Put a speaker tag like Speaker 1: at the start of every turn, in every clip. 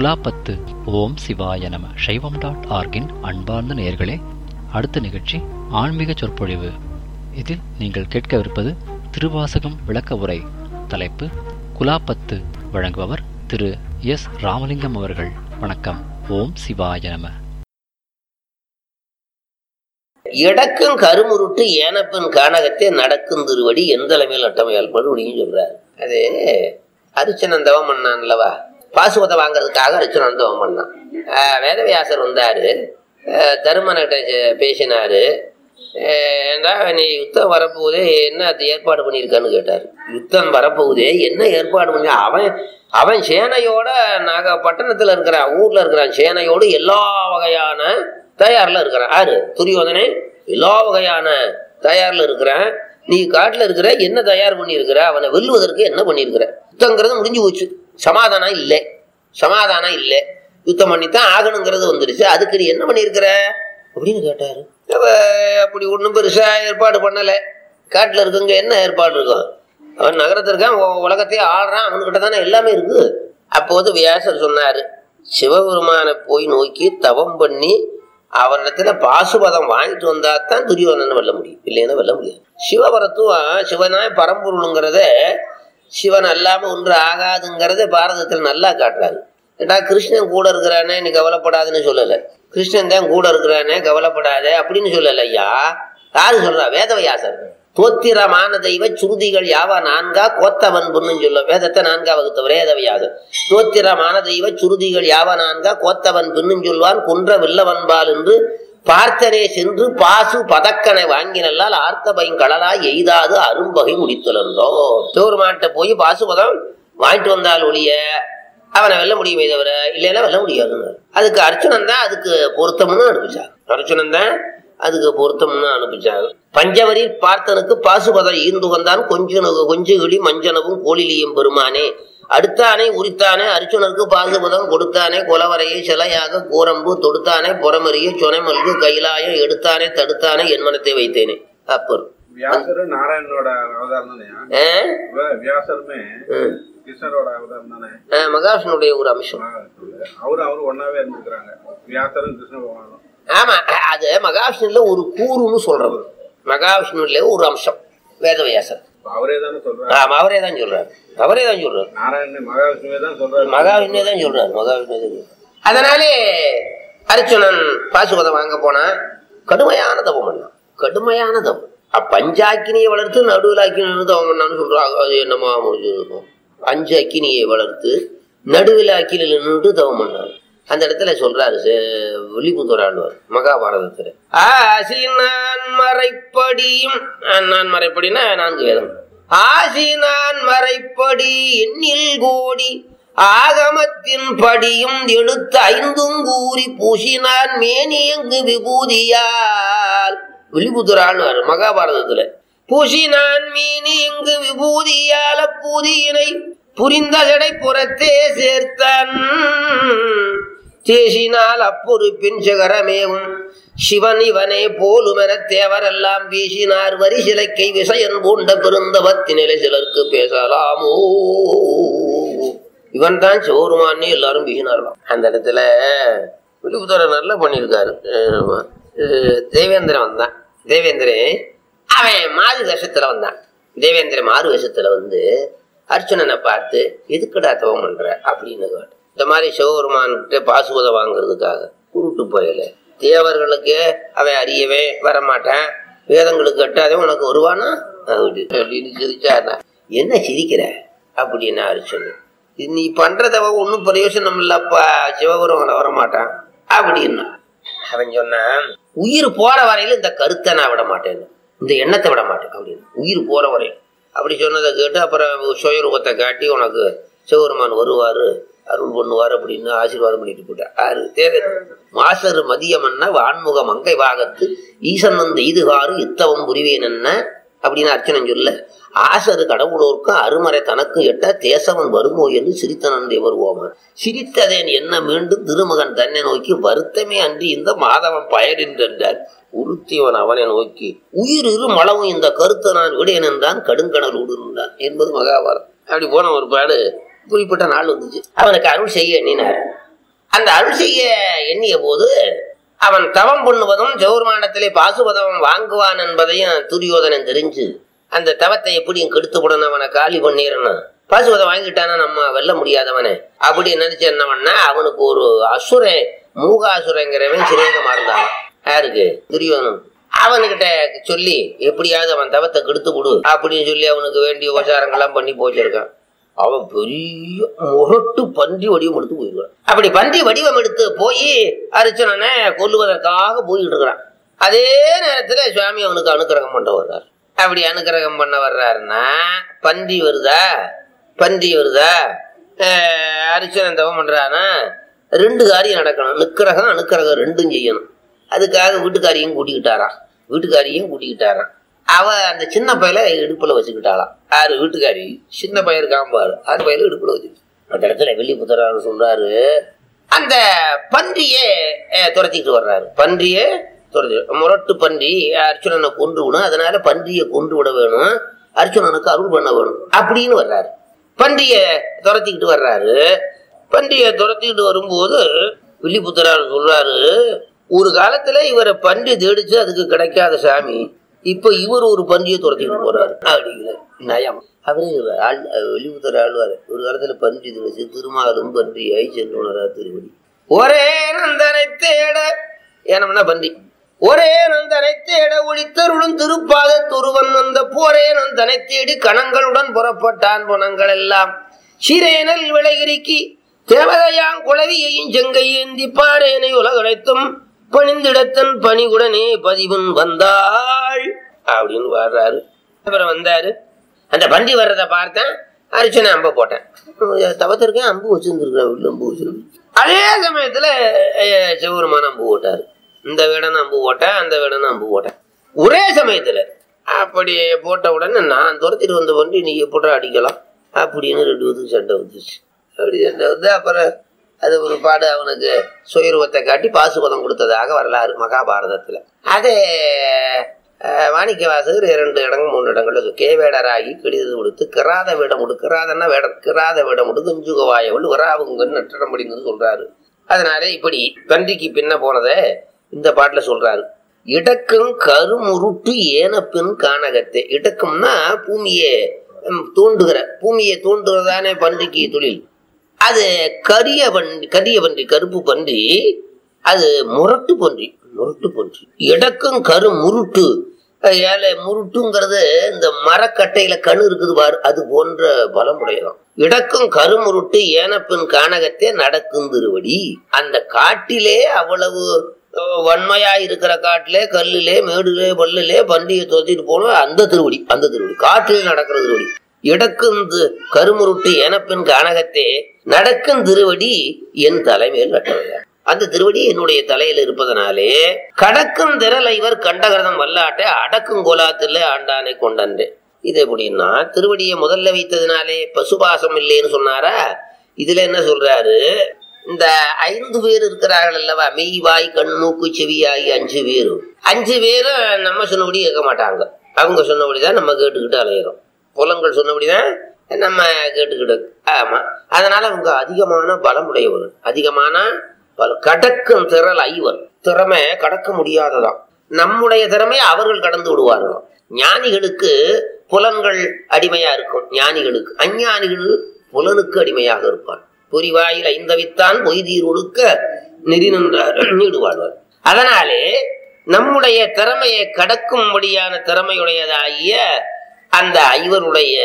Speaker 1: குலாப்பத்து ஓம் சிவாய நம சைவம் டாட் ஆர்கின் அன்பார்ந்த நேயர்களே அடுத்த நிகழ்ச்சி ஆன்மீக சொற்பொழிவு இதில் நீங்கள் கேட்கவிருப்பது திருவாசகம் விளக்க உரை தலைப்பு குலாப்பத்து வழங்குபவர் திரு எஸ் ராமலிங்கம் அவர்கள் வணக்கம் ஓம் சிவாய நம
Speaker 2: இடக்கும் கருமுருட்டு ஏனப்பின் கானகத்தே நடக்கும் திருவடி எந்தளமையில் அட்டமையால் அப்படின்னு சொல்றாரு அது அரிச்சனன் தவம் பண்ணான்லவா பாசுவத்தை வாங்குறதுக்காக அரிச்சனன் தவம் பண்ணான் ஆஹ் வேதவியாசர் வந்தாரு ஆஹ் தருமன்கிட்ட ஜெ- பேசினாரு ஆஹ் ஏண்டா நீ யுத்தம் வரப்போகுதே என்ன அது ஏற்பாடு பண்ணியிருக்கான்னு கேட்டார் யுத்தம் வரப்போகுதே என்ன ஏற்பாடு பண்ணி அவன் அவன் சேனையோட நாக பட்டணத்துல இருக்கிறான் ஊர்ல இருக்கிறான் சேனையோடு எல்லா வகையான தயார்ல இருக்கிறான் யாரு துரியோதனே எல்லா வகையான தயார்ல இருக்கிறான் நீ காட்டுல இருக்கிற என்ன தயார் பண்ணியிருக்கிற அவனை வெல்லுவதற்கு என்ன பண்ணியிருக்கிற யுத்தங்கிறது முடிஞ்சு போச்சு சமாதானம் இல்லை சமாதானம் இல்லை யுத்தம் பண்ணித்தான் ஆகணுங்கிறது வந்துடுச்சு அதுக்கு நீ என்ன பண்ணியிருக்கிற அப்படின்னு கேட்டாரு அவ அப்படி ஒன்றும் பெருசா ஏற்பாடு பண்ணல காட்டுல இருக்குங்க என்ன ஏற்பாடு இருக்கும் அவன் நகரத்தில் இருக்கான் உ- உலகத்தையே ஆடுறான் அவனுக்கிட்ட தானே எல்லாமே இருக்கு அப்போது வியாசர் சொன்னாரு சிவபெருமானை போய் நோக்கி தவம் பண்ணி அவரிடத்துல பாசுபதம் வாங்கிட்டு வந்தா தான் துரியோதனனை வெல்ல முடியும் இல்லைன்னா வெல்ல முடியாது சிவபரத்துவம் சிவனாய் பரம்பொருளுங்கிறத சிவன் அல்லாம ஒன்று ஆகாதுங்கிறத பாரதத்தில் நல்லா காட்டுறாரு ஏடா கிருஷ்ணன் கூட இருக்கிறானே நீ கவலைப்படாதுன்னு சொல்லல கிருஷ்ணன் தான் கூட இருக்கிறானே கவலைப்படாத அப்படின்னு சொல்லல ஐயா யாரு சொல்றா வேதவியாசர் தோத்திரமான தெய்வ சுருதிகள் யாவா நான்கா கோத்தவன் பொண்ணுன்னு சொல்ல வேதத்தை நான்கா வகுத்தவர் வேதவியாசர் தோத்திரமான தெய்வ சுருதிகள் யாவ நான்கா கோத்தவன் பின்னும் சொல்வான் குன்ற வில்லவன்பால் என்று பார்த்தனே சென்று பாசு பதக்கனை வாங்கினல்லால் ஆர்த்த பைங்கடலா எய்தாது அரும்பகை முடித்துலந்தோ சிவருமான்ட்ட போய் பாசுபதம் வாங்கிட்டு வந்தால் ஒழிய அவனை வெல்ல முடியுமே தவிர இல்லைன்னா வெல்ல முடியாதுன்னு அதுக்கு அர்ச்சுனன் தான் அதுக்கு பொருத்தம்னு அனுப்பிச்சாங்க அர்ச்சுனன் தான் அதுக்கு பொருத்தம்னு அனுப்பிச்சாங்க பஞ்சவரி பார்த்தனுக்கு பாசுபதம் ஈர்ந்து வந்தான் கொஞ்சனு கொஞ்சகிளி மஞ்சனவும் கோழிலியும் பெருமானே அடுத்தானே உரித்தானே அர்ச்சுனனுக்கு பாசுபதம் கொடுத்தானே குலவரையை சிலையாக கூரம்பு தொடுத்தானே புறமறிய சொனைமல்கு கைலாயம் எடுத்தானே தடுத்தானே என் மனத்தை வைத்தேனே அப்பர்
Speaker 3: வியாசரும் நாராயணனோட அவதாரம் தானேயா
Speaker 2: ஆ?
Speaker 3: வி- வியாசருமே
Speaker 2: ம்.
Speaker 3: கிருஷ்ணரோட அவதாரம் தானே
Speaker 2: ஆ, மகாவிஷ்ணுடைய ஒரு அம்சம்
Speaker 3: அவரு அவரு ஒன்னாவே இருந்திருக்கிறாங்க வியாசரும் கிருஷ்ண பகவானும்
Speaker 2: ஆமா அது மகாவிஷ்ணுல ஒரு கூறுன்னு சொல்றது மகாவிஷ்ணுல ஒரு அம்சம் வேதவியாசர்
Speaker 3: அவரே தானே சொல்றாரு
Speaker 2: ஆமா அவரே தான் சொல்றாரு அவரே தான் சொல்றாரு
Speaker 3: நாராயணன் மகாவிஷ்ணுவே தான் சொல்றாரு
Speaker 2: மகாவிஷ்ணுவே தான் சொல்றாரு மகாவிஷ்ணுவே தான் சொல்றாரு. அதனாலே அர்ச்சுனன் பாசுபதம் வாங்க போனா கடுமையான தவம் பண்ணான் கடுமையான தவம் அ- பஞ்சாக்கினியை வளர்த்து நடுவில் அக்கினி தவம் பண்ணான்னு சொல்றாங்க அது என்னமா முடிஞ்சிருக்கும் அஞ்சு அக்கினியை வளர்த்து நடுவில் அக்கினியில் நின்று தவம் பண்ணார் அந்த இடத்துல சொல்றாரு சே- வில்லிபுத்தூர் ஆழ்வார் மகாபாரதத்துல ஆசி நான் மறைப்படியும் ஆ, நான் மறைப்படினா நான்கு வேதம் ஆசி நான் மறைப்படி எண்ணில் கோடி ஆகமத்தின் படியும் எடுத்து ஐந்தும் கூறி பூசினான் மேனியங்கு விபூதியால் வில்லிபுத்தூர் மகாபாரதத்துல பூசினான் மீனி எங்கு விபூதியால பூதியினை புரிந்த ஜடை புறத்தே சேர்த்தான் தேசினால் அப்பொறுப்பின் சிகரமேவும் சிவன் இவனே போலுமென தேவரெல்லாம் பேசினார் வரி சிலைக்கை விசயன் பூண்ட பெருந்தவத்தினிலை சிலருக்கு பேசலாமோ இவன் தான் சோருமான்னு எல்லாரும் பேசினார்களாம் அந்த இடத்துல விழுப்புத்தரை நல்லா பண்ணியிருக்காரு ஆமா. அஹ் தேவேந்திரன் வந்தான் தேவேந்திரன் அவன் மாறு வேஷத்துல வந்தான் தேவேந்திரன் மாறு வேஷத்துல வந்து அர்ச்சுனனை பார்த்து எதுக்குடா தவம் பண்ற அப்படின்னு கேட்டான். இந்த மாதிரி சிவபெருமான்கிட்ட பாசுவதை வாங்குறதுக்காக உருட்டு போயல தேவர்களுக்கு அவன் அறியவே வரமாட்டான் வேதங்களுக்கு கட்டாதே உனக்கு வருவானா அப்படி அப்படின்னு சிரிச்சாருனா என்ன சிரிக்கிற அப்படின்னா அர்ச்சுனன் இது நீ பண்றதவ ஒன்றும் பிரயோஜனம் இல்லப்பா சிவபெருமான் வரமாட்டான் அப்படின்னா அவன் சொன்னான் உயிர் போற வரையில இந்த கருத்தை நான் விட மாட்டேன் இந்த எண்ணத்தை விட மாட்டேன் அப்படின்னு உயிர் போற வரையும் அப்படி சொன்னதை கேட்டு அப்புறம் சுயரூபத்தை காட்டி உனக்கு சிவபெருமான் வருவாரு அருள் பண்ணுவார் அப்படின்னு ஆசீர்வாதம் பண்ணிட்டு போட்டார் ஆறு தேவை மாசரு மதியமன்னா வான்முக மங்கை பாகத்து ஈசன் வந்து இதுகாறு இத்தவம் புரிவேன் என்ன அப்படின்னு அர்ச்சனன் சொல்ல ஆசரு கடவுளோர்க்கும் அருமறை தனக்கு எட்ட தேசவன் வருமோ என்று சிரித்தனன்றே வருவோமா சிரித்ததேன் என்ன மீண்டும் திருமகன் தன்னை நோக்கி வருத்தமே அன்றி இந்த மாதவன் பயனின்றார் உறுத்தியவன் அவனை நோக்கி உயிர் இரு மளவும் இந்த கருத்தை நான் விடேன் என்றான் கடுங்கடல் இருந்தான் என்பது மகாபாரதம் அப்படி போன ஒரு பாடு குறிப்பிட்ட நாள் வந்துச்சு அவனுக்கு அருள் செய்ய எண்ணினார் அந்த அருள் செய்ய எண்ணிய போது அவன் தவம் பண்ணுவதும் ஜெவர்மானத்திலே பாசுபதம் வாங்குவான் என்பதையும் துரியோதனன் தெரிஞ்சு அந்த தவத்தை எப்படியும் கெடுத்து விடணும் அவனை காலி பண்ணிடணும் பாசுபதம் வாங்கிட்டானா நம்ம வெல்ல முடியாதவனே அப்படி நினைச்சு என்ன பண்ணா அவனுக்கு ஒரு அசுரன் மூகாசுரங்கிறவன் சிநேகமா இருந்தான் யாருக்கு துரியோதனன் அவனுக்கிட்ட சொல்லி எப்படியாவது அவன் தவத்தை கெடுத்து கொடு அப்படின்னு சொல்லி அவனுக்கு வேண்டிய உபசாரங்கள்லாம் பண்ணி போச்சிருக்கான் அவன் பெரிய முரட்டு பன்றி வடிவம் எடுத்து போயிருக்கான் அப்படி பன்றி வடிவம் எடுத்து போய் அர்ச்சுனனை கொல்லுவதற்காக போயிட்டு இருக்கிறான் அதே நேரத்துல சுவாமி அவனுக்கு அனுக்கிரகம் பண்ண வர்றார் அப்படி அனுக்கிரகம் பண்ண வர்றாருன்னா பன்றி வருதா பன்றி வருதா அஹ் அர்ச்சுனன் தவம் பண்றானா ரெண்டு காரியம் நடக்கணும் நிக்கிரகம் அனுக்கிரகம் ரெண்டும் செய்யணும் அதுக்காக வீட்டுக்காரியும் கூட்டிக்கிட்டாராம் வீட்டுக்காரியும் கூட்டிக்கிட்டாராம் அவ அந்த சின்ன பையல இடுப்புல வச்சுக்கிட்டாளாம் யாரு வீட்டுக்காரி சின்ன பையன் இருக்கான் பாரு அந்த பையல இடுப்புல வச்சு அந்த இடத்துல வெள்ளி புத்தரான்னு சொல்றாரு அந்த பன்றியே அஹ், துரத்திக்கிட்டு வர்றாரு பன்றியே துரத்தி முரட்டு பன்றி அர்ச்சுனனை கொன்று விடும் அதனால பன்றியை கொன்று விட வேணும் அர்ச்சுனனுக்கு அருள் பண்ண வேணும் அப்படின்னு வர்றாரு பன்றிய துரத்திக்கிட்டு வர்றாரு பன்றிய துரத்திக்கிட்டு வரும்போது வில்லிபுத்தரார் சொல்றாரு ஒரு காலத்துல இவரை பன்றி தேடிச்சு அதுக்கு கிடைக்காத சாமி இப்ப இவர் ஒரு பன்றியை துரத்திக்கிட்டு போறாரு அப்படிங்கிற நயம் அவரே ஆள் வெளிபுத்தர் ஆழ்வார் ஒரு காலத்துல பன்றி தேடிச்சு திருமாலும் பன்றியாய் சென்றுணரா திருவடி ஒரே நந்தனை தேட ஏனம்னா பன்றி ஒரே நந்தனை தேட ஒளித்தருளும் திருப்பாத துருவன் வந்த போரே நந்தனை தேடி கணங்களுடன் புறப்பட்டான் புனங்கள் எல்லாம் சிரேனல் விளைகிரிக்கி தேவதையாங் குளவியையும் செங்கை ஏந்தி பாரேனை உலகழைத்தும் பணிந்திடத்தன் பணிகுடனே பதிவன் வந்தாள் அப்படின்னு வர்றாரு அப்புறம் வந்தாரு அந்த பண்டி வர்றத பார்த்தேன் அரிச்சனை அம்ப போட்டேன் தவத்திருக்கேன் அம்பு வச்சிருந்துருக்கேன் வீட்டுல அம்பு வச்சிருக்கேன் அதே சமயத்துல அஹ், சிவபெருமான் அம்பு போட்டாரு இந்த வேடனை அம்பு போட்டேன் அந்த வேடனை அம்பு போட்டேன் ஒரே சமயத்துல அப்படி போட்ட உடனே நான் துரத்திட்டு வந்த வண்டி நீ எப்படி அடிக்கலாம் அப்படின்னு ரெண்டு பேத்துக்கு சண்டை வந்துச்சு அப்படி சண்டை வந்து அப்புறம் அது ஒரு பாடு அவனுக்கு சுயரூபத்தை காட்டி பாசுபதம் கொடுத்ததாக வரலாறு மகாபாரதத்துல அதே அஹ், மாணிக்க வாசகர் இரண்டு இடங்கள் மூணு இடங்கள்ல சொல்லு. கேவேடராகி கடிதது கொடுத்து கிராத வேடம் உடு கிராதன்னா வேடம் கிராத வேடம் உடு குஞ்சுகவாயவள் வராவுங்கன்னு நட்டடம் முடிந்தது சொல்றாரு அதனால இப்படி பன்றிக்கு பின்ன போனதை இந்த பாட்டுல சொல்றாரு இடக்கும் கருமுருட்டு ஏனப்பின் கானகத்தை இடக்கம்னா பூமியை ம், தோண்டுகிற பூமியை தோண்டுறதானே பன்றிக்கு தொழில் அது கரிய பன்றி கரிய பன்றி கருப்பு பன்றி அது முரட்டு பன்றி முரட்டு பன்றி இடக்கும் கரு முருட்டு ஏழை முருட்டுங்கிறது இந்த மரக்கட்டையில கணு இருக்குது பாரு அது போன்ற பலமுடையதாம் இடக்கும் கருமுருட்டு ஏனப்பின் கானகத்தே நடக்கும் திருவடி அந்த காட்டிலே அவ்வளவு அஹ், வன்மையா இருக்கிற காட்டிலே கல்லிலே மேடுலே பல்லிலே பன்றியை தோத்திட்டு போனோம் அந்த திருவடி அந்த திருவடி காட்டிலே நடக்கிற திருவடி இடக்கும் தி- கருமுருட்டு எனப்பின் கானகத்தே நடக்கும் திருவடி என் தலைமையில் கட்டவையார் அந்த திருவடி என்னுடைய தலையில் இருப்பதனாலே கடக்கும் திரள் இவர் கண்டகரதம் வல்லாட்டை அடக்கும் கோலாத்திலே ஆண்டானை கொண்டன்றே இது எப்படின்னா திருவடியை முதல்ல வைத்ததுனாலே பசுபாசம் இல்லைன்னு சொன்னாரா இதுல என்ன சொல்றாரு இந்த ஐந்து பேர் இருக்கிறார்கள் அல்லவா மெய் வாய் கண் மூக்கு செவி ஆகி அஞ்சு பேரும் அஞ்சு பேரும் நம்ம சொன்னபடி கேட்க மாட்டாங்க அவங்க சொன்னபடிதான் நம்ம கேட்டுக்கிட்டு அலையிறோம் புலங்கள் சொன்னபடிதான் நம்ம கேட்டுக்கிட்டு ஆமா அதனால அவங்க அதிகமான பலம் உடையவர் அதிகமான பலம் கடக்கும் திரள் ஐவர் திறமை கடக்க முடியாததாம் நம்முடைய திறமை அவர்கள் கடந்து விடுவார்கள் ஞானிகளுக்கு புலன்கள் அடிமையா இருக்கும் ஞானிகளுக்கு அஞ்ஞானிகள் புலனுக்கு அடிமையாக இருப்பார் பொறிவாயில் ஐந்தவித்தான் பொய்தீர் ஒழுக்க நெறி நின்றார் நீடுவாழ்வார் அதனாலே நம்முடைய திறமையை கடக்கும்படியான திறமையுடையதாகிய அந்த ஐவருடைய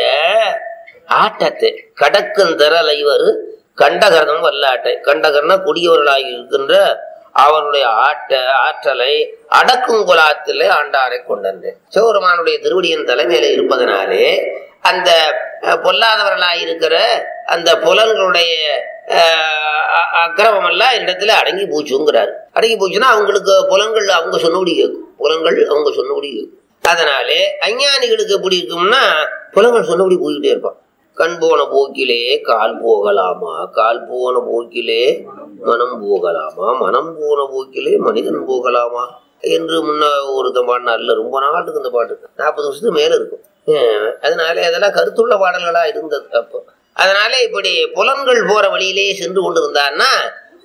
Speaker 2: ஆட்டத்தை கடக்கும் திரள் ஐவர் கண்டகர்ணம் வல்லாட்டை கண்டகர்ண கொடியவர்களாக இருக்கின்ற அவருடைய ஆட்ட ஆற்றலை அடக்கும் குலாத்திலே ஆண்டாரை கொண்டன்றேன் சிவபெருமானுடைய திருவடியின் தலைமையில இருப்பதனாலே அந்த அஹ், பொல்லாதவர்களாய் இருக்கிற அந்த புலன்களுடைய அஹ், அ- அக்கிரமம் எல்லாம் இடத்துல அடங்கி போச்சுங்கிறாரு அடங்கி போச்சுன்னா அவங்களுக்கு புலன்கள் அவங்க சொன்னபடி கேட்கும் புலன்கள் அவங்க சொன்னபடி கேட்கும் அதனாலே அஞ்ஞானிகளுக்கு எப்படி இருக்கும்னா புலன்கள் சொன்னபடி போய்கிட்டே இருப்பான் கண் போன போக்கிலே கால் போகலாமா கால் போன போக்கிலே மனம் போகலாமா மனம் போன போக்கிலே மனிதன் போகலாமா என்று முன்ன ஒருத்தன் பாடினார்ல ரொம்ப நாட்டுக்கு இந்த பாட்டு நாற்பது வருஷத்துக்கு மேல இருக்கும் அஹ் அதனால அதெல்லாம் கருத்துள்ள பாடல்களா இருந்தது அப்போ அதனால இப்படி புலன்கள் போற வழியிலே சென்று கொண்டிருந்தான்னா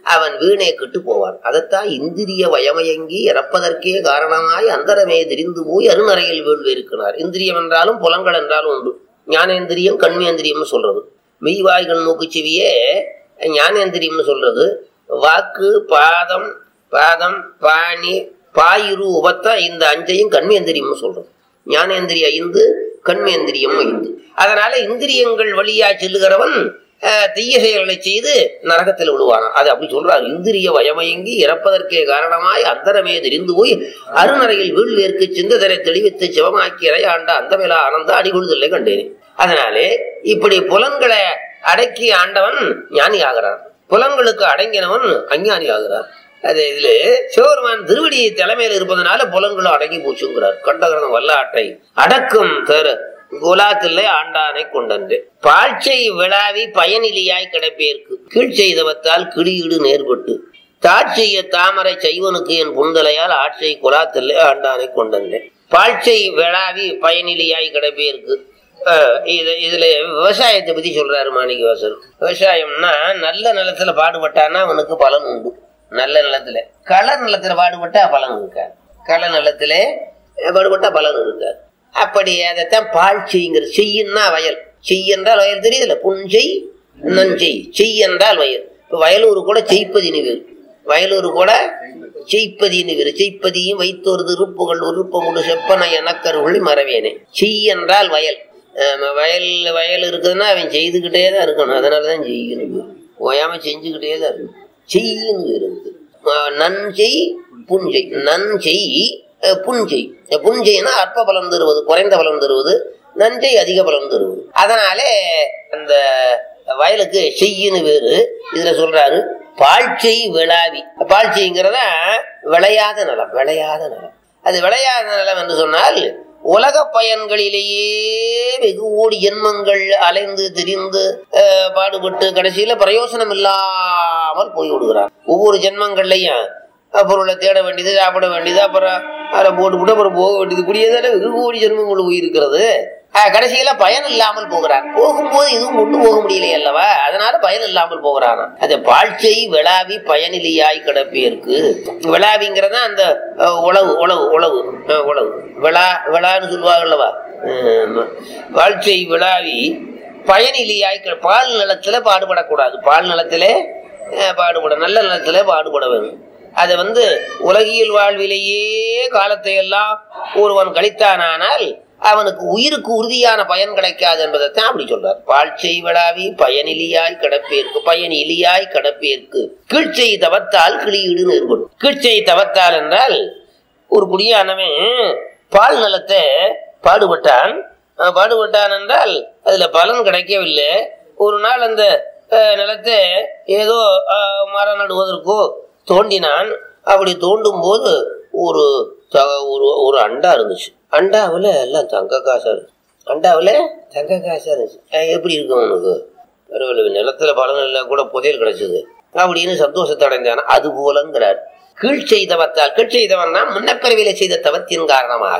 Speaker 2: அவன் வீணே கெட்டு போவான் அதைத்தான் இந்திரிய வயமயங்கி இறப்பதற்கே காரணமாய் அந்தரமே திரிந்து போய் அருணறையில் வீழ்வு இருக்கிறார் இந்திரியம் என்றாலும் புலங்கள் என்றாலும் உண்டு ஞானேந்திரியம் கண்மேந்திரியம்னு சொல்றது மெய்வாய்கள் மூக்கு செவியே ஞானேந்திரியம்னு சொல்றது வாக்கு பாதம் பாதம் பாணி பாயிரு உபத்த இந்த அஞ்சையும் கண்மேந்திரியம்னு சொல்றது ஞானேந்திரிய ஐந்து கண்மேந்திரியம் ஐந்து அதனால இந்திரியங்கள் வழியா செல்லுகிறவன் அஹ், தீய செயல்களை செய்து நரகத்தில் விழுவானான் அது அப்படி சொல்றாரு இந்திரிய வயமயங்கி இறப்பதற்கே காரணமாய் அந்தரமே தெரிந்து போய் அருணறையில் வீழ்வேற்கு சிந்ததரை தெளிவித்து சிவமாக்கி இறையாண்ட அந்தமிலா ஆனந்த அடிகொழுதில்லை கண்டேன் அதனாலே இப்படி புலன்களை அடக்கி ஆண்டவன் ஞானி ஆகிறான் புலன்களுக்கு அடங்கினவன் அஞ்ஞானி ஆகிறான் அது இதுல சிவபெருமான் திருவடி தலைமையில் இருப்பதனால புலன்களும் அடங்கி போச்சுங்கிறார் கண்டகரணம் வல்லாட்டை அடக்கும் தரு குலாத்தில்லை ஆண்டானை கொண்டன்று பாழ்ச்சை விழாவி பயனிலியாய் கிடப்பேற்கு கீழ் செய்தவத்தால் கிளியீடு நேர்பட்டு தாட்சிய தாமரை செய்வனுக்கு என் புந்தலையால் ஆட்சை குலாத்தில்லை ஆண்டானை கொண்டன்றேன் பாழ்ச்சை விழாவி பயனிலியாய் கிடப்பேற்கு அஹ் இது இதுல விவசாயத்தை பத்தி சொல்றாரு மாணிக்க வாசல் விவசாயம்னா நல்ல நிலத்துல பாடுபட்டானா அவனுக்கு பலன் உண்டு நல்ல நிலத்துல கள நிலத்துல பாடுபட்டா பலன் இருக்காது கள நிலத்துல பாடுபட்டா பலன் இருக்காது அப்படி அதைத்தான் பால் செய்யுங்கிற செய்யுன்னா வயல் செய் என்றால் வயல் தெரியுதுல்ல புஞ்செய் நஞ்செய் செய் என்றால் வயல் இப்ப வயலூர் கூட செய்ப்பதினு வேறு வயலூர் கூட செய்ப்பதினு வேறு செய்ப்பதியும் வைத்தோர் திருப்புகள் உருப்பமுடு செப்பன எனக்கருள் மறவேனே செய் என்றால் வயல் ஆமா, வயல் வயல் இருக்குதுன்னா அவன் செய்துக்கிட்டே தான் இருக்கணும் அதனாலதான் செய்யணும் ஓயாம செஞ்சுக்கிட்டே தான் இருக்கணும் செய்யுன்னு இருக்கு நஞ்செய் புஞ்செய் நஞ்செய் அஹ், புஞ்செய் அஹ், புஞ்செய்னா அற்ப பலம் தருவது குறைந்த பலம் தருவது நஞ்சை அதிக பலம் தருவது அதனாலே அந்த வயலுக்கு செய்யின்னு வேறு இதுல சொல்றாரு பாழ்ச்செய் விழாவி பாழ்ச்செய்ங்கிறத விளையாத நிலம் விளையாத நிலம் அது விளையாத நிலம் என்று சொன்னால் உலக பயன்களிலேயே வெகு கோடி ஜென்மங்கள் அலைந்து திரிந்து அஹ், பாடுபட்டு கடைசியில பிரயோசனம் இல்லாமல் போய் விடுகிறார் ஒவ்வொரு ஜென்மங்கள்லையும் அஹ், பொருளை தேட வேண்டியது சாப்பிட வேண்டியது அப்புறம் அதை போட்டு விட்டு அப்புறம் போக வேண்டியது கூடியதால வெகு கோடி ஜென்மங்கள் போயிருக்கிறது அஹ், கடைசியில பயன் இல்லாமல் போகிறான் போகும்போது இதுவும் கொண்டு போக முடியலை அல்லவா அதனால பயன் இல்லாமல் போகிறானா அது பாழ்ச்சை விழாவி பயனிலியாய் கிடப்பியிருக்கு விழாவிங்கிறதா அந்த அஹ், உழவு உழவு உழவு அஹ், உழவு விழா விழான்னு சொல்லுவாங்கல்லவா ஆமா. வாழ்ச்சை விழாவி பயனிலியாய் கிட- பால் நிலத்துல பாடுபடக்கூடாது பால் நிலத்திலே அஹ், பாடுபட நல்ல நிலத்திலே பாடுபட வேண்டும் அதை வந்து உலகியல் வாழ்விலேயே காலத்தை எல்லாம் ஒருவன் கழித்தானானால் அவனுக்கு உயிருக்கு உறுதியான பயன் கிடைக்காது என்பதைத்தான் அப்படி சொல்றார் வாழ்ச்சை விழாவி பயனிலியாய் கிடப்பேற்கு பயன் இலியாய் கிடப்பேற்கு கீழ்ச்சை தவத்தால் கிளியீடு நிறுவனம் கீழ்ச்சை தவத்தால் என்றால் ஒரு குடியானவன் பால் நிலத்தை பாடுபட்டான் அஹ் பாடுபட்டான் என்றால் அதுல பலன் கிடைக்கவில்லை ஒரு நாள் அந்த அஹ், நிலத்தை ஏதோ அஹ், மரம் நடுவதற்கோ தோண்டினான் அப்படி தோண்டும் போது ஒரு த- ஒரு ஒரு அண்டா இருந்துச்சு அண்டாவில் எல்லாம் தங்க காசா இருக்கு அண்டாவில் தங்க காசா இருந்துச்சு அஹ், எப்படி இருக்கும் உனக்கு பரவாயில்ல நிலத்துல பலன் இல்லை கூட புதையல் கிடைச்சது அப்படின்னு சந்தோஷத்தை அடைந்தானா அது போலங்கிறார் கீழ் செய்தவத்தால் கீழ் செய்தவன்னா முன்னப்பிறவியில செய்த தவத்தின் காரணமாக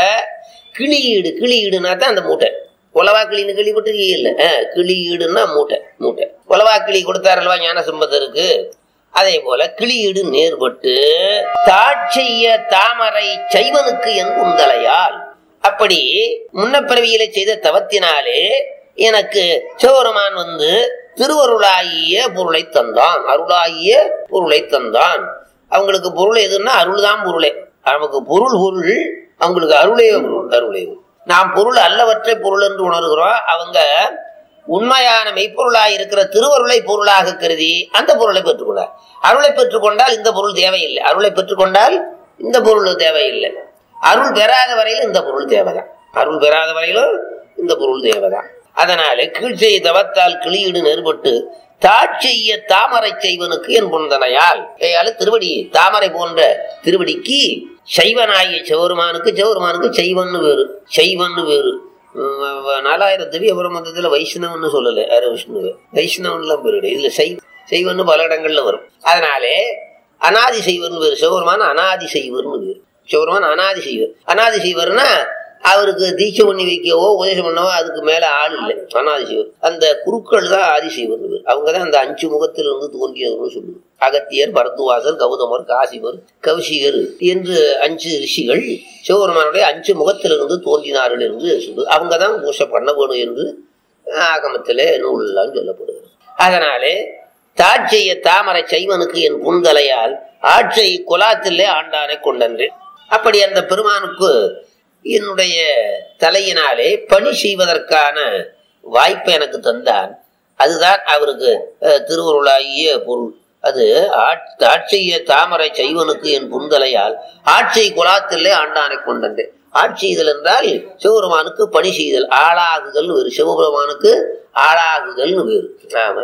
Speaker 2: கிளியீடு கிளியீடுனா தான் அந்த மூட்டை உலவா கிளின்னு கேள்விப்பட்டிருக்கீங்க இல்ல கிளியீடுன்னா மூட்டை மூட்டை உலவா கிளி கொடுத்தாரல்வா ஞான சம்பந்தருக்கு அதே போல கிளியீடு நேர்பட்டு தாட்செய்ய தாமரை சைவனுக்கு என் உந்தலையால் அப்படி முன்னப்பிறவியில செய்த தவத்தினாலே எனக்கு சிவபெருமான் வந்து திருவருளாகிய பொருளை தந்தான் அருளாகிய பொருளை தந்தான் அவங்களுக்கு பொருள் எதுன்னா அருள் தான் பொருளே நமக்கு பொருள் பொருள் அவங்களுக்கு அருளே பொருள் அருளே பொருள். நாம் பொருள் அல்லவற்றை பொருள் என்று உணர்கிறோம் அவங்க உண்மையான மெய்ப்பொருளாய் இருக்கிற திருவருளை பொருளாக கருதி அந்த பொருளை பெற்றுக்கொண்டார் அருளை பெற்றுக்கொண்டால் இந்த பொருள் தேவையில்லை அருளை பெற்றுக்கொண்டால் இந்த பொருள் தேவையில்லை அருள் பெறாத வரையிலும் இந்த பொருள் தேவைதான் அருள் பெறாத வரையிலும் இந்த பொருள் தேவைதான் அதனால கீழ்ச்செய் தவத்தால் கிளியீடு நெருபட்டு தாட்செய்ய தாமரை செய்வனுக்கு என் புந்தனையால் கையால திருவடி தாமரை போன்ற திருவடிக்கு சைவனாகிய சிவருமானுக்கு சிவருமானுக்கு செய்வன்னு வேறு செய்வன்னு வேறு உம், நாலாயிரம் திவ்ய பிரபந்தத்துல வைஷ்ணவன்னு சொல்லல யாரு விஷ்ணுவே வைஷ்ணவன்லாம் பேருடைய இதுல செய் செய்வன்னு பல இடங்கள்ல வரும் அதனாலே அனாதி செய்வர்னு வேறு சிவருமான அனாதி செய்வர்னு வேறு சிவருமான் அனாதி செய்வர் அனாதி செய்வர்னா அவருக்கு தீட்சை பண்ணி வைக்கவோ உபதேசம் பண்ணவோ அதுக்கு மேல ஆள் இல்லை அனாதிசிவர் அந்த குருக்கள் தான் ஆதிசிவர் அவங்க தான் அந்த அஞ்சு முகத்திலிருந்து தோன்றியவர்கள் சொல்லுது அகத்தியர் பரத்துவாசர் கௌதமர் காசிவர் கௌசிகர் என்று அஞ்சு ரிஷிகள் சிவபெருமானுடைய அஞ்சு முகத்திலிருந்து தோன்றினார்கள் என்று சொல்லுது அவங்க தான் பூசை பண்ண வேணும் என்று ஆகமத்திலே நூலெல்லாம் சொல்லப்படுகிறது அதனாலே தாட்சிய தாமரை செய்வனுக்கு என் புண்தலையால் ஆட்சை குலாத்திலே ஆண்டானை கொண்டன்றேன் அப்படி அந்த பெருமானுக்கு என்னுடைய தலையினாலே பணி செய்வதற்கான வாய்ப்பை எனக்கு தந்தான் அதுதான் அவருக்கு அஹ், திருவருளாகிய பொருள் அது ஆட்- ஆட்சிய தாமரை செய்வனுக்கு என் புண்தலையால் ஆட்சி குலாத்திலே ஆண்டானை கொண்டன்றேன் ஆட்சி செய்தல் என்றால் சிவபெருமானுக்கு பணி செய்தல் ஆளாகுதல் வேறு சிவபெருமானுக்கு ஆளாகுதல்னு வேறு ஆமா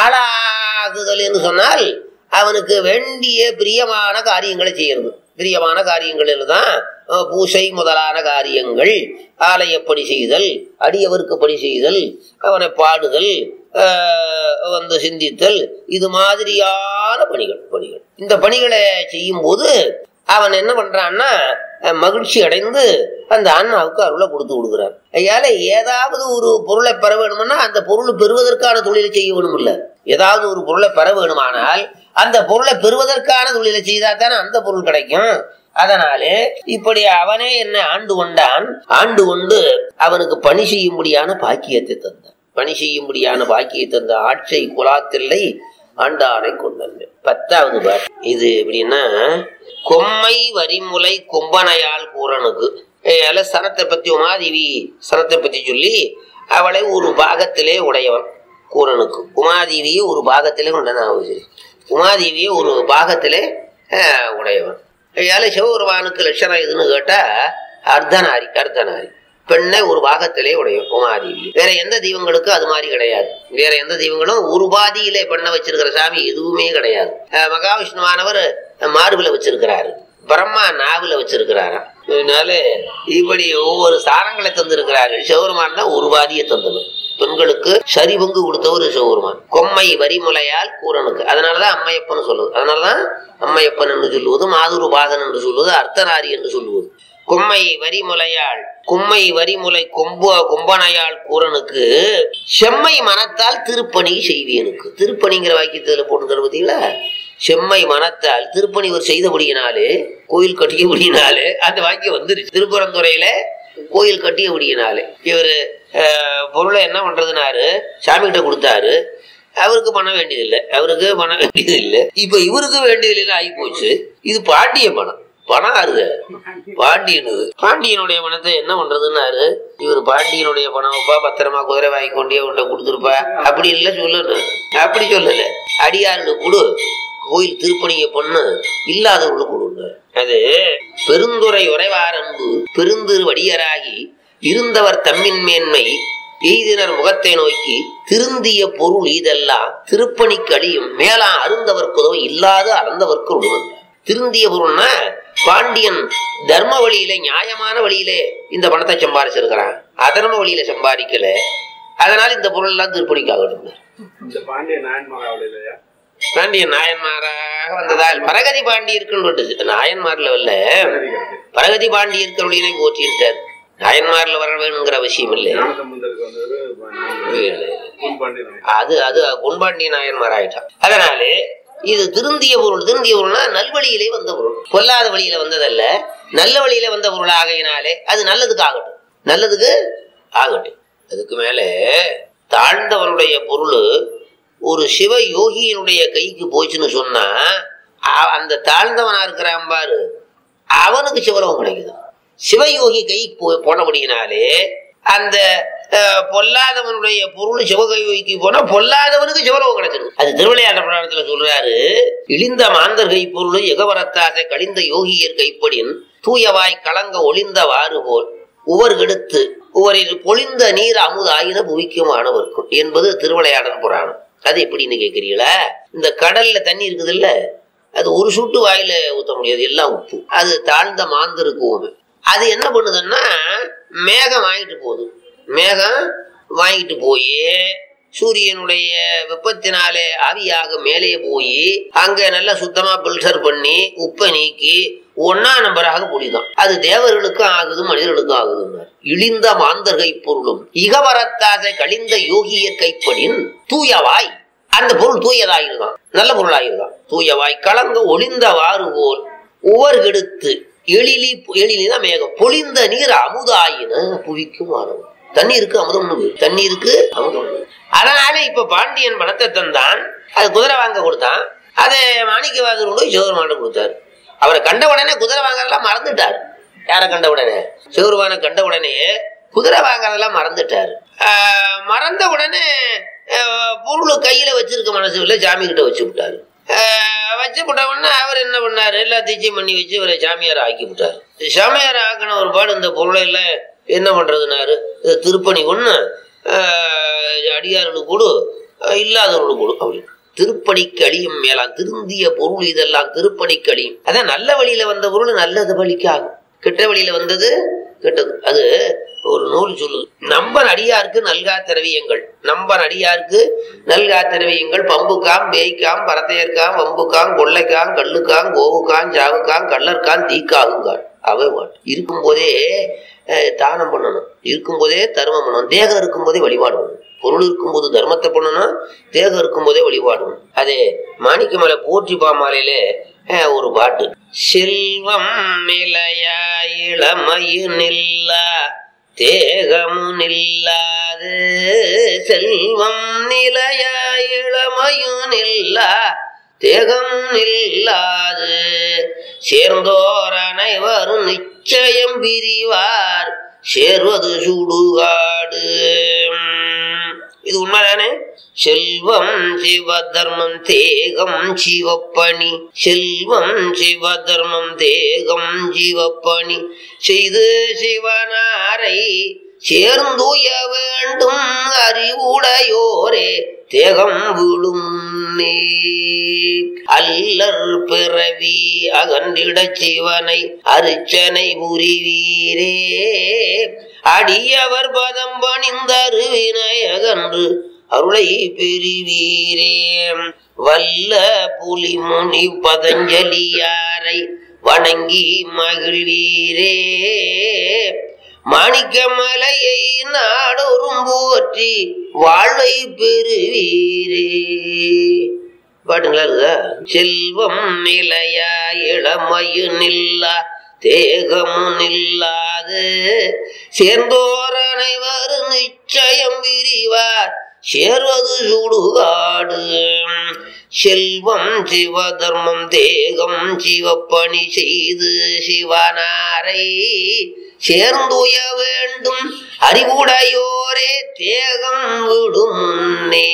Speaker 2: ஆளாகுதல் என்று சொன்னால் அவனுக்கு வேண்டிய பிரியமான காரியங்களை செய்யறது பிரியமான காரியங்களில் தான் அஹ், பூசை முதலான காரியங்கள் ஆலய பணி செய்தல் அடியவருக்கு பணி செய்தல் அவனை பாடுதல் அஹ், வந்து சிந்தித்தல் இது மாதிரியான பணிகள் பணிகள் இந்த பணிகளை செய்யும் போது அவன் என்ன பண்றான்னா அஹ், மகிழ்ச்சி அடைந்து அந்த அண்ணாவுக்கு அருளை கொடுத்து விடுகிறான் ஐயால ஏதாவது ஒரு பொருளை பெற வேணும்னா அந்த பொருள் பெறுவதற்கான தொழிலை செய்ய வேணும் இல்ல ஏதாவது ஒரு பொருளை பெற வேணுமானால் அந்த பொருளை பெறுவதற்கான தொழிலை செய்தா தானே அந்த பொருள் கிடைக்கும் அதனாலே இப்படி அவனே என்னை ஆண்டு கொண்டான் ஆண்டு கொண்டு அவனுக்கு பணி செய்யும்படியான பாக்கியத்தை தந்தான் பணி செய்யும்படியான பாக்கியத்தை தந்த ஆட்சை குலாத்தில்லை ஆண்டானை கொண்டேன் பத்தாவது பாட்டு இது எப்படின்னா கொம்மை வரிமுலை கொம்பனையால் கூறனுக்கு ஏல சனத்தை பத்தி உமாதேவி சனத்தை பத்தி சொல்லி அவளை ஒரு பாகத்திலே உடையவன் கூறனுக்கு உமாதேவியை ஒரு பாகத்திலே உண்டன உமாதேவியை ஒரு பாகத்திலே அஹ், உடையவன் ஏல சிவபெருமானுக்கு லட்சணம் எதுன்னு கேட்டா அர்த்தநாரி அர்த்தநாரி பெண்ணை ஒரு பாகத்திலே உடையும் உமாதேவி வேற எந்த தெய்வங்களுக்கு அது மாதிரி கிடையாது வேற எந்த தெய்வங்களும் ஒரு பாதியிலே பெண்ணை வச்சிருக்கிற சாமி எதுவுமே கிடையாது அஹ் மகாவிஷ்ணுவானவர் மார்புல வச்சிருக்கிறாரு பிரம்மா நாவுல வச்சிருக்கிறாராம் அதனால இப்படி ஒவ்வொரு சாரங்களை தந்திருக்கிறார்கள் சிவபெருமான் தான் ஒரு பாதியை தந்தவர் பெண்களுக்கு சரி பங்கு கொடுத்தவர் சிவபெருமான் கொம்மை வரிமுலையால் கூரனுக்கு அதனாலதான் அம்மையப்பன் சொல்லுது அதனாலதான் அம்மையப்பன் என்று சொல்லுவது மாதுரு பாகன் என்று சொல்லுவது அர்த்தநாரி என்று சொல்லுவது கொம்மை வரிமுலையாள் கும்மை வரிமுலை கொம்ப கொம்பனையாள் கூரனுக்கு செம்மை மனத்தால் திருப்பணி செய்வியனுக்கு திருப்பணிங்கிற வாக்கியத்துல போட்டு பார்த்தீங்களா செம்மை மனத்தால் திருப்பணி இவர் செய்தபடியினாலே கோயில் கட்டியபடியினாலே அந்த வாக்கியம் வந்துருச்சு திருப்பரந்துறையில கோயில் கட்டியபடியினாலே இவர் பொருளை என்ன பண்றதுனாரு சாமி கிட்ட கொடுத்தாரு அவருக்கு பண்ண வேண்டியதில்லை அவருக்கு பண்ண வேண்டியதில்லை இப்ப இவருக்கு வேண்டியதில்லை ஆகி போச்சு இது பாண்டிய பணம் பணம் ஆறுது பாண்டியனுது பாண்டியனுடைய பணத்தை என்ன பண்றதுன்னாரு இவர் பாண்டியனுடைய பணம்ப்பா பத்திரமா குதிரை வாங்கி கொண்டே உன்ட்ட கொடுத்துருப்பா அப்படி இல்லை சொல்லணும் அப்படி சொல்லல அடியாருக்கு கொடு கோயில் திருப்பணியை பண்ணு இல்லாதவர்களுக்கு கொடுங்க அது பெருந்துரை உறைவார் அன்பு பெருந்திரு வடியராகி இருந்தவர் தம்மின் மேன்மை எய்தினர் முகத்தை நோக்கி திருந்திய பொருள் இதெல்லாம் திருப்பணிக்கு அழியும் மேலா அருந்தவர்க்குதோ இல்லாத அறந்தவர்க்கு உணவன் திருந்திய பொருள்னா பாண்டியன் தர்ம வழியிலே நியாயமான வழியிலே இந்த பணத்தை சம்பாரிச்சிருக்கிறான் அதர்ம வழியில சம்பாதிக்கல அதனால இந்த பொருள் எல்லாம் திருப்பணிக்காகட்டும்
Speaker 3: இந்த பாண்டிய நாயன்மாராவில் இல்லையா
Speaker 2: பாண்டியன் நாயன்மாராக வந்ததால் பரகதி பாண்டி இருக்குன்னு நாயன்மார்ல வரல பரகதி பாண்டி இருக்கிறவளினை போற்றிட்டார் நாயன்மார்ல வர வேணுங்கிற அவசியம் இல்லை
Speaker 3: ஞானசம்பந்தருக்கு வந்தது
Speaker 2: இல்லை.
Speaker 3: பொன் பாண்டிய நாயன்
Speaker 2: அது அது பொன்பாண்டிய நாயன்மார் ஆயிட்டான் அதனாலே இது திருந்திய பொருள் திருந்திய பொருள்னா நல்வழியிலே வந்த பொருள் பொல்லாத வழியில வந்ததல்ல நல்ல வழியில வந்த பொருள் ஆகையினாலே அது நல்லதுக்கு ஆகட்டும் நல்லதுக்கு ஆகட்டும் அதுக்கு மேலே தாழ்ந்தவனுடைய பொருள் ஒரு சிவ யோகியினுடைய கைக்கு போச்சுன்னு சொன்னா அ- அந்த தாழ்ந்தவனா இருக்கிறான் பாரு அவனுக்கு சிவலோகம் கிடைக்குது சிவயோகி கை போ- போனபடியினாலே அந்த அஹ், பொல்லாதவனுடைய பொருள் சிவகையோகிக்கு போனா பொல்லாதவனுக்கு சிவலோகம் கிடைச்சிருக்கு அது திருவிளையாட புராணத்துல சொல்றாரு இழிந்த மாந்தர் கை பொருள் எகவரத்தாசை கழிந்த யோகியர் கைப்படின் தூயவாய் கலங்க ஒளிந்தவாறு போல் உவர் கெடுத்து உவரில் பொழிந்த நீர் அமுதாயின புவிக்கும் ஆனவர்க்கும் என்பது திருவிளையாடல் புராணம் அது எப்படின்னு கேக்குறீங்களா இந்த கடல்ல தண்ணி இருக்குது இல்ல அது ஒரு சொட்டு வாயில ஊத்த முடியாது எல்லாம் உப்பு அது தாழ்ந்த மாந்தருக்கு ஓமை அது என்ன பண்ணுதுன்னா மேகம் வாங்கிட்டு போகுது மேகம் வாங்கிட்டு போய் சூரியனுடைய வெப்பத்தினாலே ஆவியாக மேலே போய் அங்க நல்லா சுத்தமா பில்டர் பண்ணி உப்பை நீக்கி ஒன்னா நம்பராக புலிதான் அது தேவர்களுக்கும் ஆகுது மனிதர்களுக்கும் ஆகுதுன்னார் இழிந்த மாந்தர்கை பொருளும் இகவரத்தாத கழிந்த யோகியர் கைப்படின் தூயவாய் அந்த பொருள் தூயதாயிருதான் நல்ல பொருளாயிருதான் தூயவாய் கலங்க ஒளிந்தவாறு போல் உவர் கெடுத்து எழிலி எழிலினா மேகம் பொழிந்த நீர் அமுதாயின புவிக்கும் மாணவன் தண்ணீருக்கு அமுதம் தண்ணீருக்கு அமுதம் அதனால இப்ப பாண்டியன் பணத்தை தந்தான் அது குதிரை வாங்க கொடுத்தான் அதை மாணிக்கவாதர் கொண்டு போய் சிவபெருமான கொடுத்தாரு அவரை கண்ட உடனே குதிரை வாங்குறதெல்லாம் மறந்துட்டார் யாரை கண்ட உடனே சிவருமான கண்ட உடனே குதிரை வாங்குறதெல்லாம் மறந்துட்டார் ஆஹ் மறந்த உடனே ஆஹ் பொருள் கையில வச்சிருக்க மனசு இல்லை சாமி கிட்ட வச்சு விட்டாரு ஆஹ் வச்சு விட்ட உடனே அவர் என்ன பண்ணாரு எல்லாத்தையும் பண்ணி வச்சு இவரை சாமியார் ஆக்கி விட்டாரு சாமியார் ஆக்கின ஒரு பாடு இந்த பொருளை எல்லாம் என்ன பண்றதுனாரு இது திருப்பணி ஒண்ணு ஆஹ் அடியார்களுக்கு கொடு ஆஹ் இல்லாதவர்களுக்கு கொடு அப்படின்னு திருப்பணிக்கு அழியும் மேலாம் திருந்திய பொருள் இதெல்லாம் திருப்பணிக்கு அழியும் அதான் நல்ல வழியில வந்த பொருள் நல்லது வழிக்கு ஆகும் கெட்ட வழியில வந்தது கெட்டது அது ஒரு நூல் சொல்லுது நம்பன் அடியாருக்கு நல்கா திரவியங்கள் நம்பன் அடியாருக்கு நல்கா திரவியங்கள் பம்புக்காம் பேய்க்காம் பரத்தையர்காம் வம்புக்காம் கொள்ளைக்காம் கல்லுக்காம் கோவுக்காம் ஜாவுக்காம் கள்ளர்காம் தீக்காகுங்கான் அவை மாட்டு இருக்கும்போதே அஹ், தானம் பண்ணணும் இருக்கும்போதே தர்மம் பண்ணணும் தேகம் இருக்கும்போதே வழிபாடு பண்ணணும் பொருள் இருக்கும்போது தர்மத்தை பண்ணணும் தேகம் இருக்கும்போதே வழிபாடு பண்ணணும் அதே மாணிக்கமலை போற்றி பாமாலையிலே அஹ், ஒரு பாட்டு செல்வம் நிலையா இளமையு நில்லா தேகமு நில்லாது செல்வம் நிலையா இளமையு நில்லா தேகம் நில்லாது சேர்ந்தோர் அனைவரும் நிச்சயம் பிரிவார் சேர்வது சுடுகாடு இது உண்மைதானே செல்வம் சிவதர்மம் தேகம் சிவப்பணி செல்வம் சிவதர்மம் தேகம் சிவப்பணி செய்து சிவனாரை சேர்ந்துய வேண்டும் அறிவுடையோரே தேகம் விழும் நே அல்லர் பிறவி அகன்றிடச் சிவனை அரிச்சனை புரிவீரே அடியவர் பதம் பணிந்தருவினை அகன்று அருளை பெறுவீரே வல்ல புலிமுனி பதஞ்சலியாரை வணங்கி மகிழ்வீரே மாணிக்கமலையை நாடொரும் போற்றி வாழ்வை பெறுவீரே பாட்டுங்களா இருக்குதா செல்வம் நிலையா இளமையு நில்லா தேகமு நில்லாது சேர்ந்தோர் அனைவரும் நிச்சயம் விரிவார் சேர்வது சுடுகாடு செல்வம் சிவதர்மம் தேகம் சிவப்பணி செய்து சிவனாரை சேர்ந்துய வேண்டும் அறிவுடையோரே தேகம் விடும் முன்னே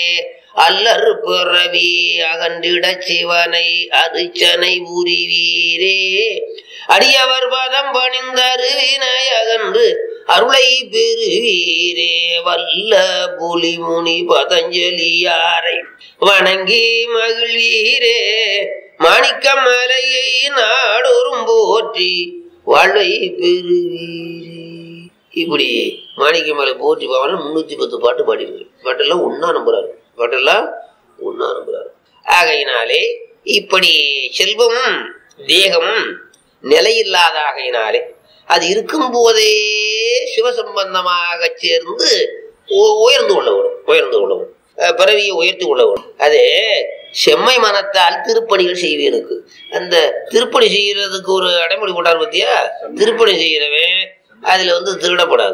Speaker 2: அல்லர் பிறவி அகன்றிடச் சிவனை அரிச்சனை உரிவீரே அடியவர் பதம் பணிந்தருவினை அகன்று அருளை பெறுவீரே வல்ல புலிமுனி பதஞ்சலியாரை வணங்கி மகிழ்வீரே மாணிக்க மலையை நாடொரும் போற்றி வாழ்வை பெறுவீரே இப்படி மாணிக்கமலை போற்றி பாவன முன்னூத்தி பத்து பாட்டு பாடிருக்கு பாட்டெல்லாம் ஒன்னா நம்புறாரு பாட்டெல்லாம் ஒன்னா நம்புறாரு ஆகையினாலே இப்படி செல்வமும் தேகமும் நிலையில்லாத ஆகையினாலே அது இருக்கும் போதே சிவசம்பந்தமாக சேர்ந்து உ- உயர்ந்து கொள்ளவும் உயர்ந்து கொள்ளவும் அஹ் பிறவியை உயர்த்தி கொள்ளவும் அது செம்மை மனத்தால் திருப்பணிகள் செய்வீருக்கு அந்த திருப்பணி செய்யறதுக்கு ஒரு அடைமொழி போட்டார் பத்தியா திருப்பணி செய்யறவன் அதுல வந்து திருடப்படாது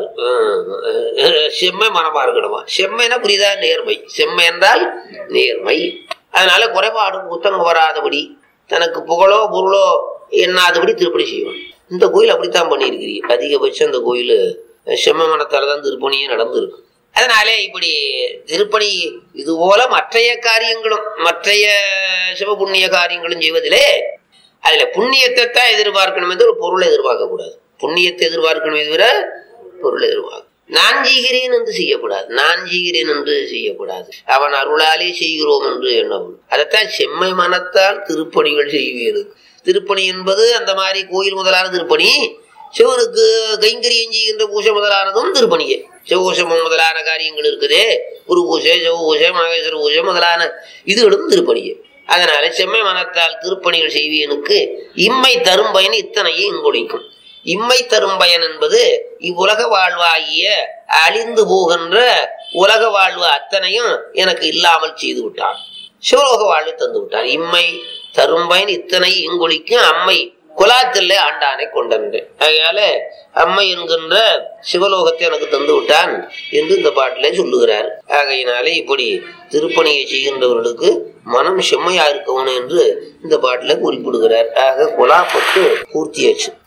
Speaker 2: ஹம். செம்மை மனமா இருக்கணுமா செம்மைனா புரியுதா நேர்மை செம்மை என்றால் நேர்மை அதனால குறைபாடும் குத்தங்க வராதபடி தனக்கு புகழோ பொருளோ எண்ணாதபடி திருப்பணி செய்யணும் இந்த கோயில் அப்படித்தான் பண்ணியிருக்கிறீங்க அதிகபட்சம் இந்த கோயில் செம்ம மனத்தால தான் திருப்பணியே நடந்திருக்கு அதனாலே இப்படி திருப்பணி இது போல மற்றைய காரியங்களும் மற்றைய சிவபுண்ணிய காரியங்களும் செய்வதிலே அதுல புண்ணியத்தை தான் எதிர்பார்க்கணும் என்று ஒரு பொருளை எதிர்பார்க்க கூடாது புண்ணியத்தை எதிர்பார்க்கணுமே தவிர பொருளை எதிர்பார்க்க நான் செய்கிறேன் என்று செய்யக்கூடாது நான் செய்கிறேன் என்று செய்யக்கூடாது அவன் அருளாலே செய்கிறோம் என்று எண்ணவும் அதைத்தான் செம்மை மனத்தால் திருப்பணிகள் செய்வீர்கள் திருப்பணி என்பது அந்த மாதிரி கோயில் முதலான திருப்பணி சிவனுக்கு கைங்கரியம் செய்கின்ற பூஜை முதலானதும் திருப்பணியே சிவகோஷமம் முதலான காரியங்கள் இருக்குதே குரு பூஜை சிவ பூஜை மகேஸ்வர பூஜை முதலான இதுகளும் திருப்பணியே அதனால செம்மை மனத்தால் திருப்பணிகள் செய்வியனுக்கு இம்மை தரும் பயன் இத்தனையும் இங்கொழிக்கும் இம்மை தரும் பயன் என்பது இவ்வுலக வாழ்வாகிய அழிந்து போகின்ற உலக வாழ்வு அத்தனையும் எனக்கு இல்லாமல் செய்து விட்டான் சிவலோக வாழ்வு தந்து விட்டான் இம்மை தரும் பயன் இத்தனை இங்கொழிக்கும் அம்மை குலாத்திலே ஆண்டானை கொண்டன்று அதனால அம்மை என்கின்ற சிவலோகத்தை எனக்கு தந்து விட்டான் என்று இந்த பாட்டிலே சொல்லுகிறார் ஆகையினாலே இப்படி திருப்பணியை செய்கின்றவர்களுக்கு மனம் செம்மையா இருக்கணும் என்று இந்த பாட்டில குறிப்பிடுகிறார் ஆக குலாப்பட்டு பூர்த்தியாச்சு